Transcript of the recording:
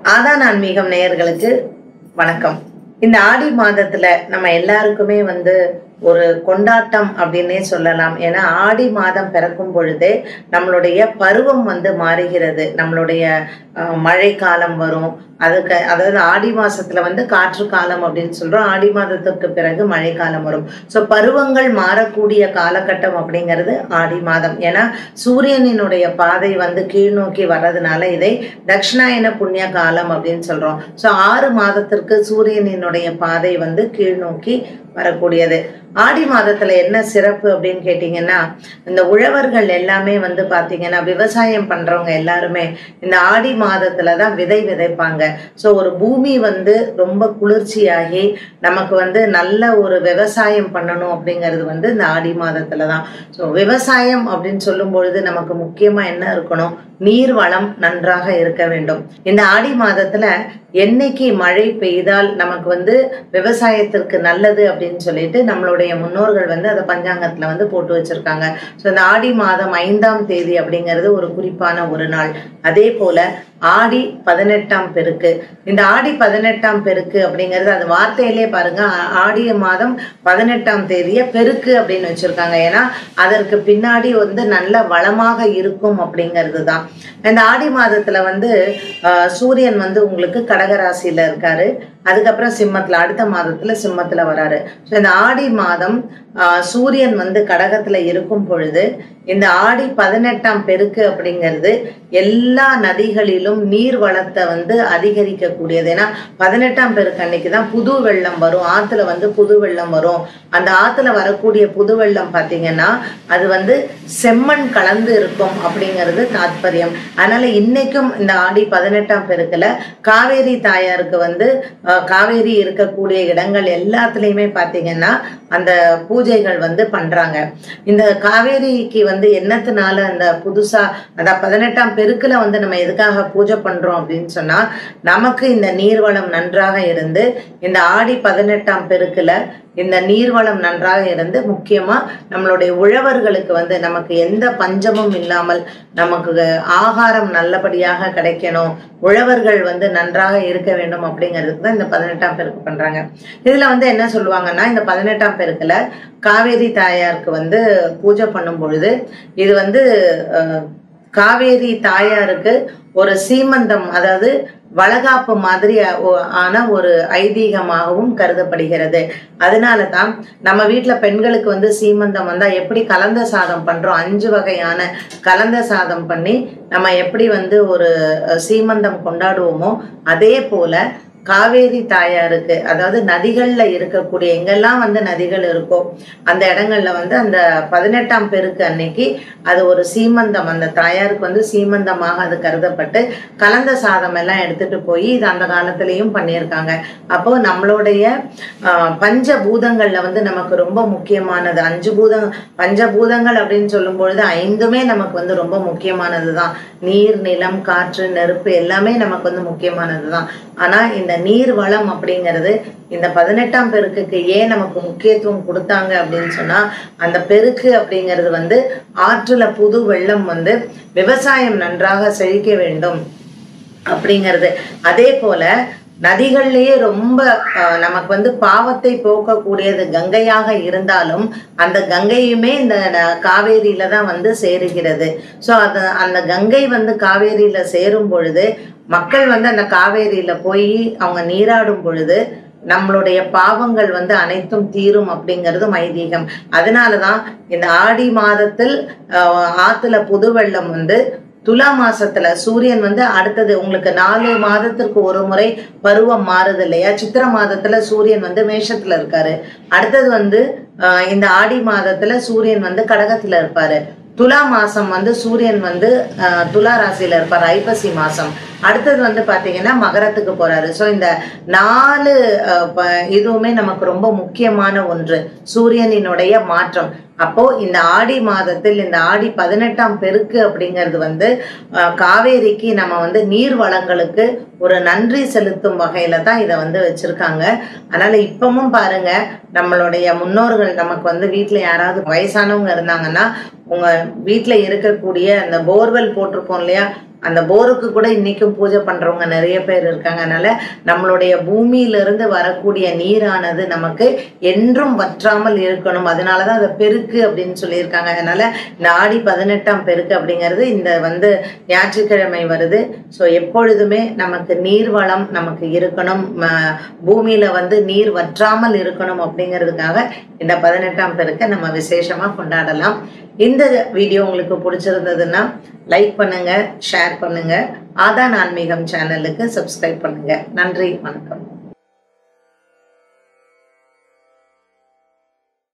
ஆதான் ஆன்மீகம் நேயர்களுக்கு வணக்கம் இந்த ஆடி மாதத்துல நம்ம எல்லாருக்குமே வந்து ஒரு கொண்டாட்டம் அப்படின்னே சொல்லலாம் ஏன்னா ஆடி மாதம் பிறக்கும் பொழுதே நம்மளுடைய பருவம் வந்து மாறுகிறது நம்மளுடைய அஹ், மழை காலம் வரும் அதுக்கு அதாவது ஆடி மாசத்துல வந்து காற்று காலம் அப்படின்னு சொல்றோம் ஆடி மாதத்துக்கு பிறகு மழை காலம் வரும் ஸோ பருவங்கள் மாறக்கூடிய காலகட்டம் அப்படிங்கிறது ஆடி மாதம் ஏன்னா சூரியனினுடைய பாதை வந்து கீழ் நோக்கி வர்றதுனால இதை தட்சிணாயன புண்ணிய காலம் அப்படின்னு சொல்றோம் ஸோ ஆறு மாதத்திற்கு சூரியனினுடைய பாதை வந்து கீழ் நோக்கி வரக்கூடியது ஆடி மாதத்துல என்ன சிறப்பு அப்படின்னு கேட்டிங்கன்னா இந்த உழவர்கள் எல்லாமே வந்து பாத்தீங்கன்னா விவசாயம் பண்றவங்க எல்லாருமே இந்த ஆடி மாதத்துல தான் விதை விதைப்பாங்க ஸோ ஒரு பூமி வந்து ரொம்ப குளிர்ச்சியாகி நமக்கு வந்து நல்ல ஒரு விவசாயம் பண்ணணும் அப்படிங்கிறது வந்து இந்த ஆடி மாதத்துல தான் ஸோ விவசாயம் அப்படின்னு சொல்லும் பொழுது நமக்கு முக்கியமா என்ன இருக்கணும் நீர் வளம் நன்றாக இருக்க வேண்டும் இந்த ஆடி மாதத்துல என்னைக்கு மழை பெய்தால் நமக்கு வந்து விவசாயத்திற்கு நல்லது அப்படின்னு சொல்லிட்டு நம்மளுடைய முன்னோர்கள் வந்து அதை பஞ்சாங்கத்துல வந்து போட்டு வச்சிருக்காங்க ஸோ இந்த ஆடி மாதம் ஐந்தாம் தேதி அப்படிங்கிறது ஒரு குறிப்பான ஒரு நாள் அதே போல ஆடி பதினெட்டாம் பெருக்கு இந்த ஆடி பதினெட்டாம் பெருக்கு அப்படிங்கிறது அது வார்த்தையிலே பாருங்க ஆ- ஆடிய மாதம் பதினெட்டாம் தேதிய பெருக்கு அப்படின்னு வச்சிருக்காங்க ஏன்னா அதற்கு பின்னாடி வந்து நல்ல வளமாக இருக்கும் அப்படிங்கிறது தான் இந்த ஆடி மாதத்துல வந்து ஆஹ், சூரியன் வந்து உங்களுக்கு கடகராசியில இருக்காரு அதுக்கப்புறம் சிம்மத்துல அடுத்த மாதத்துல சிம்மத்துல வராரு ஸோ இந்த ஆடி மாதம் ஆஹ், சூரியன் வந்து கடகத்துல இருக்கும் பொழுது இந்த ஆடி பதினெட்டாம் பெருக்கு அப்படிங்கிறது எல்லா நதிகளிலும் நீர் வளத்தை வந்து அதிகரிக்க கூடியது ஏன்னா பதினெட்டாம் பெருக்கு அன்னைக்கு தான் புது வெள்ளம் வரும் ஆத்துல வந்து புது வெள்ளம் வரும் அந்த ஆத்துல வரக்கூடிய புது வெள்ளம் பார்த்தீங்கன்னா அது வந்து செம்மண் கலந்து இருக்கும் அப்படிங்கிறது தாத்பரியம் அதனால இன்னைக்கும் இந்த ஆடி பதினெட்டாம் பெருக்குல காவேரி தாயாருக்கு வந்து அஹ், காவேரி இருக்கக்கூடிய இடங்கள் எல்லாத்துலேயுமே பார்த்தீங்கன்னா அந்த பூஜைகள் வந்து பண்றாங்க இந்த காவேரிக்கு வந்து என்னத்தினால அந்த புதுசா அதான் பதினெட்டாம் பெருக்குல வந்து நம்ம எதுக்காக பூஜை பண்றோம் அப்படின்னு சொன்னா நமக்கு இந்த நீர்வளம் நன்றாக இருந்து இந்த ஆடி பதினெட்டாம் பெருக்குல இந்த நீர்வளம் நன்றாக இருந்து முக்கியமா நம்மளுடைய உழவர்களுக்கு வந்து நமக்கு எந்த பஞ்சமும் இல்லாமல் நமக்கு ஆகாரம் நல்லபடியாக கிடைக்கணும் உழவர்கள் வந்து நன்றாக இருக்க வேண்டும் அப்படிங்கிறதுக்கு தான் இந்த பதினெட்டாம் பெருக்கு பண்றாங்க இதுல வந்து என்ன சொல்லுவாங்கன்னா இந்த பதினெட்டாம் பெருக்குல காவேரி தாயாருக்கு வந்து பூஜை பண்ணும் பொழுது இது வந்து அஹ், காவேரி தாயாருக்கு ஒரு சீமந்தம் அதாவது வளகாப்பு மாதிரி அ- ஒ- ஆன ஒரு ஐதீகமாகவும் கருதப்படுகிறது அதனால தான் நம்ம வீட்ல பெண்களுக்கு வந்து சீமந்தம் வந்தா எப்படி கலந்த சாதம் பண்றோம் அஞ்சு வகையான கலந்த சாதம் பண்ணி நம்ம எப்படி வந்து ஒரு அஹ், சீமந்தம் கொண்டாடுவோமோ அதே போல காவேரி தாயாருக்கு அதாவது நதிகள்ல இருக்கக்கூடிய எங்கெல்லாம் வந்து நதிகள் இருக்கோ அந்த இடங்கள்ல வந்து அந்த பதினெட்டாம் பெருக்கு அன்னைக்கு அது ஒரு சீமந்தம் அந்த தாயாருக்கு வந்து சீமந்தமாக அது கருதப்பட்டு கலந்த சாதம் எல்லாம் எடுத்துட்டு போய் இது அந்த காலத்திலயும் பண்ணியிருக்காங்க அப்போ நம்மளுடைய ஆஹ், பஞ்சபூதங்கள்ல வந்து நமக்கு ரொம்ப முக்கியமானது அஞ்சு பூதம் பஞ்சபூதங்கள் அப்படின்னு சொல்லும் பொழுது ஐந்துமே நமக்கு வந்து ரொம்ப முக்கியமானது தான் நீர் நிலம் காற்று நெருப்பு எல்லாமே நமக்கு வந்து முக்கியமானது தான் ஆனா இந்த நீர் வளம் அப்படிங்கிறது இந்த பதினெட்டாம் பெருக்குக்கு ஏன் நமக்கு முக்கியத்துவம் கொடுத்தாங்க அப்படின்னு சொன்னா அந்த பெருக்கு அப்படிங்கிறது வந்து ஆற்றுல புது வெள்ளம் வந்து விவசாயம் நன்றாக செழிக்க வேண்டும் அப்படிங்கிறது அதே போல நதிகள்லயே ரொம்ப அஹ், நமக்கு வந்து பாவத்தை போக்கக்கூடியது கங்கையாக இருந்தாலும் அந்த கங்கையுமே இந்த ந- காவேரியில தான் வந்து சேருகிறது ஸோ அது அந்த கங்கை வந்து காவேரியில சேரும் பொழுது மக்கள் வந்து அந்த காவேரியில போய் அவங்க நீராடும் பொழுது நம்மளுடைய பாவங்கள் வந்து அனைத்தும் தீரும் அப்படிங்கிறதும் ஐதீகம் அதனாலதான் இந்த ஆடி மாதத்தில் அஹ், ஆத்துல புது வெள்ளம் வந்து துலா மாசத்துல சூரியன் வந்து அடுத்தது உங்களுக்கு நாலு மாதத்திற்கு ஒரு முறை பருவம் மாறுது இல்லையா சித்திர மாதத்துல சூரியன் வந்து மேஷத்துல இருக்காரு அடுத்தது வந்து ஆஹ், இந்த ஆடி மாதத்துல சூரியன் வந்து கடகத்துல இருப்பாரு துலா மாசம் வந்து சூரியன் வந்து ஆஹ், துலா ராசியில இருப்பார் ஐப்பசி மாசம் அடுத்தது வந்து பாத்தீங்கன்னா மகரத்துக்கு போறாரு ஸோ இந்த நாலு ஆஹ், ப- இதுவுமே நமக்கு ரொம்ப முக்கியமான ஒன்று சூரியனினுடைய மாற்றம் அப்போ இந்த ஆடி மாதத்தில் இந்த ஆடி பதினெட்டாம் பெருக்கு அப்படிங்கிறது வந்து அஹ், காவேரிக்கு நம்ம வந்து நீர் வளங்களுக்கு ஒரு நன்றி செலுத்தும் வகையில தான் இதை வந்து வச்சிருக்காங்க அதனால இப்பவும் பாருங்க நம்மளுடைய முன்னோர்கள் நமக்கு வந்து வீட்ல யாராவது வயசானவங்க இருந்தாங்கன்னா உங்க வீட்ல இருக்கக்கூடிய அந்த போர்வெல் போட்டிருப்போம் இல்லையா அந்த போருக்கு கூட இன்னைக்கும் பூஜை பண்றவங்க நிறைய பேர் இருக்காங்க அதனால நம்மளுடைய பூமியிலிருந்து வரக்கூடிய நீரானது நமக்கு என்றும் வற்றாமல் இருக்கணும் அதனாலதான் அதை பெருக்கு அப்படின்னு சொல்லியிருக்காங்க அதனால இந்த ஆடி பதினெட்டாம் பெருக்கு அப்படிங்கிறது இந்த வந்து ஞாயிற்றுக்கிழமை வருது ஸோ எப்பொழுதுமே நமக்கு நீர்வளம் நமக்கு இருக்கணும் ம- பூமியில வந்து நீர் வற்றாமல் இருக்கணும் அப்படிங்கிறதுக்காக இந்த பதினெட்டாம் பெருக்கை நம்ம விசேஷமா கொண்டாடலாம் இந்த வீடியோ உங்களுக்கு பிடிச்சிருந்ததுன்னா லைக் பண்ணுங்க ஷேர் பண்ணுங்க ஆதான் ஆன்மீகம் சேனலுக்கு சப்ஸ்கிரைப் பண்ணுங்க நன்றி வணக்கம்